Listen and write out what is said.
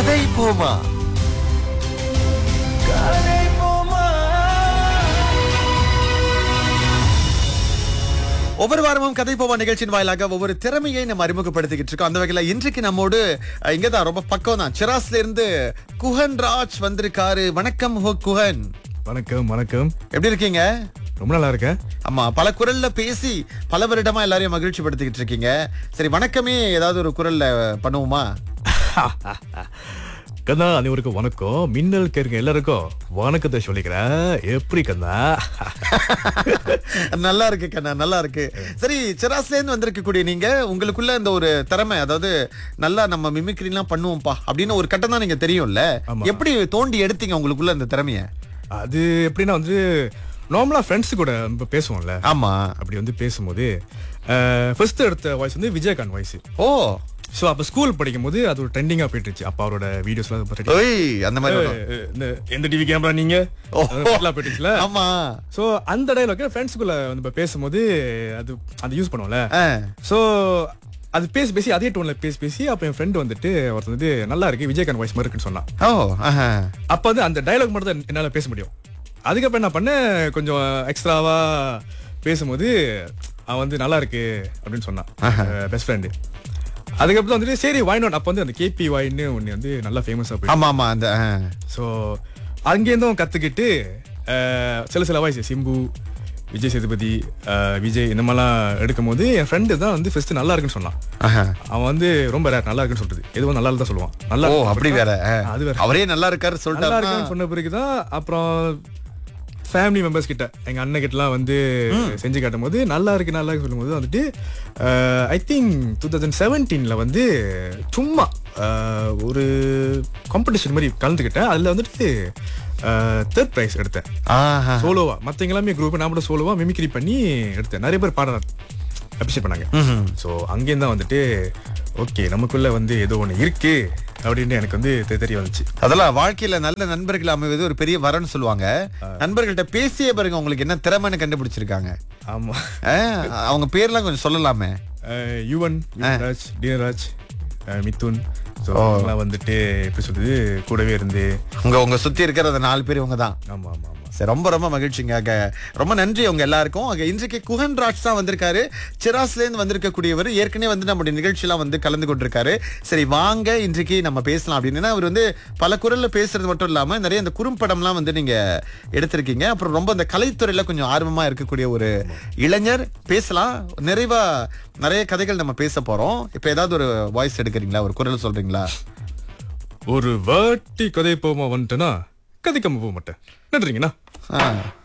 கதை போமா கதை போமா ஒவ்வொரு வாரமும் கதை போவா நிகழ்ச்சியின் வாயிலாக ஒவ்வொரு திறமையை நம்ம அறிமுகப்படுத்திக்கிட்டு இருக்கோம் அந்த வகையில இன்றைக்கு நம்மோடு அஹ், இங்கதான் ரொம்ப பக்கம் தான் சிராஸ்ல இருந்து குஹன் ராஜ் வந்திருக்காரு வணக்கம் ஹோ குஹன் வணக்கம் வணக்கம் எப்படி இருக்கீங்க ரொம்ப நல்லா இருக்கேன் ஆமா பல குரல்ல பேசி பல வருடமா எல்லாரையும் மகிழ்ச்சி படுத்திக்கிட்டு இருக்கீங்க சரி வணக்கமே ஏதாவது ஒரு குரல்ல பண்ணுவோமா கண்ணா அனைவருக்கும் வணக்கம் மின்னல் கேருங்க எல்லாருக்கும் வணக்கத்தை சொல்லிக்கிறேன் எப்படி கண்ணா நல்லா இருக்கு கண்ணா நல்லா இருக்கு சரி சிராஸ்ல இருந்து வந்திருக்கக்கூடிய நீங்க உங்களுக்குள்ள இந்த ஒரு திறமை அதாவது நல்லா நம்ம மிமிக்ரி எல்லாம் பண்ணுவோம்ப்பா அப்படின்னு ஒரு கட்டம் தான் நீங்க தெரியும்ல ஆமா. எப்படி தோண்டி எடுத்தீங்க உங்களுக்குள்ள இந்த திறமைய அது எப்படின்னா வந்து நார்மலா ஃப்ரெண்ட்ஸ் கூட நம்ம பேசுவோம்ல ஆமா அப்படி வந்து பேசும்போது ஃபர்ஸ்ட் எடுத்த வாய்ஸ் வந்து விஜயகாந்த் வாய்ஸ் ஓ ஸோ அப்போ ஸ்கூல் படிக்கும் போது அது ஒரு ட்ரெண்டிங்கா போயிட்டு இருந்துச்சு அப்போ அவரோட வீடியோஸ்லாம் பார்த்துட்டு ஓய் அந்த மாதிரி வரும். இந்த எந்த டிவி கேமரா நீங்க ஓ. அதெல்லாம் போயிட்டுச்சுல ஆமா ஸோ அந்த டைலாக் ஃப்ரெண்ட்ஸுக்குள்ள வந்து இப்ப பேசும்போது அது அது யூஸ் பண்ணுவோம்ல ஆ. ஸோ அது பேசி பேசி அதே டோன்ல பேசி பேசி அப்போ என் ஃப்ரெண்ட் வந்துட்டு ஒருத்தர் வந்து நல்லா இருக்கு விஜயகாந்த் வாய்ஸ் மாதிரி இருக்குன்னு சொன்னான் ஓ ஆஹா. அப்போ வந்து அந்த டைலாக் மட்டும் தான் என்னால் பேச முடியும் அதுக்கப்புறம் என்ன பண்ணேன் கொஞ்சம் எக்ஸ்ட்ராவா பேசும்போது அவன் வந்து நல்லா இருக்கு அப்படின்னு சொன்னான் பெஸ்ட் ஃப்ரெண்டு அதுக்கப்புறம் வந்துட்டு சரி வாய் நாட் அப்போ வந்து அந்த கேபி வாயின்னு ஒன்று வந்து நல்லா ஃபேமஸாக போயிட்டு ஆமா ஆமா அந்த ஆ. ஸோ அங்கேருந்தும் கற்றுக்கிட்டு சில சில வாய்ஸ் சிம்பு விஜய் சேதுபதி அஹ், விஜய் இந்த மாதிரிலாம் எடுக்கும்போது என் ஃப்ரெண்டு தான் வந்து ஃபர்ஸ்ட் நல்லா இருக்குன்னு சொன்னான் ஆஹா. அவன் வந்து ரொம்ப ரேர் நல்லா இருக்குன்னு சொல்றது எதுவும் நல்லா தான் சொல்லுவான் நல்லா ஓ இருக்கு அப்படி வேற ஆ. அது வேற அவரே நல்லா இருக்காரு நல்லா சொல்லிட்டாருன்னா இருக்குன்னு சொன்ன பிறகுதான் அப்புறம் ஃபேமிலி மெம்பர்ஸ் கிட்ட எங்க அண்ணன் கிட்டலாம் வந்து செஞ்சு காட்டும் போது நல்லா இருக்கு நல்லா இருக்கு சொல்லும்போது வந்துட்டு ஐ திங்க் டூ தௌசண்ட் செவன்டீன்ல வந்து சும்மா அஹ், ஒரு காம்படிஷன் மாதிரி கலந்துக்கிட்டேன் அதுல வந்துட்டு தேர்ட் ப்ரைஸ் எடுத்தேன் ஆஹா. சோலோவா மத்த எல்லாமே குரூப் நான் மட்டும் சோலோவா மிமிக்ரி பண்ணி எடுத்தேன் நிறைய பேர் பாட அப்ரிஷியேட் பண்ணாங்க ம்ஹும். ஸோ அங்கேயும் தான் வந்துட்டு ஓகே நமக்குள்ள வந்து ஏதோ ஒன்று இருக்கு அப்படின்னு எனக்கு வந்து தெ- தெரிய வந்துச்சு அதெல்லாம் வாழ்க்கையில நல்ல நண்பர்கள் அமைவது ஒரு பெரிய வரன்னு சொல்லுவாங்க நண்பர்கள்ட்ட பேசிய பிறகு உங்களுக்கு என்ன திறமைன்னு கண்டுபிடிச்சிருக்காங்க ஆமா ஆ, அவங்க பேர்லாம் கொஞ்சம் சொல்லலாமே அஹ் யுவன் யுவராஜ் டினராஜ் அஹ் மிதுன் ஸோ அவங்களாம் வந்துட்டு எப்படி சொல்றது கூடவே இருந்து உங்க உங்க சுத்தி இருக்கிற அந்த நாலு பேர் இவங்க தான் ஆமா ஆமா ஆமா சரி ரொம்ப ரொம்ப மகிழ்ச்சிங்க அங்க ரொம்ப நன்றி உங்க எல்லாருக்கும் அங்க இன்றைக்கு குஹன் ராஜ் தான் வந்திருக்காரு சிராஸ்ல இருந்து வந்திருக்கக்கூடியவர் ஏற்கனவே வந்து நம்முடைய நிகழ்ச்சியெல்லாம் வந்து கலந்து கொண்டிருக்காரு சரி வாங்க இன்றைக்கு நம்ம பேசலாம் அப்படின்னு அவர் வந்து பல குரல்ல பேசுறது மட்டும் இல்லாம நிறைய இந்த குறும்படம்லாம் வந்து நீங்க எடுத்திருக்கீங்க அப்புறம் ரொம்ப இந்த கலைத்துறையில கொஞ்சம் ஆர்வமா இருக்கக்கூடிய ஒரு இளைஞர் பேசலாம் நிறைவா நிறைய கதைகள் நம்ம பேச போறோம் இப்ப ஏதாவது ஒரு வாய்ஸ் எடுக்கிறீங்களா ஒரு குரல் சொல்றீங்களா ஒரு வாட்டி கதை போமா வந்துட்டேன்னா கதைக்காம போக மாட்டேன் நன்றிங்கண்ணா ஆ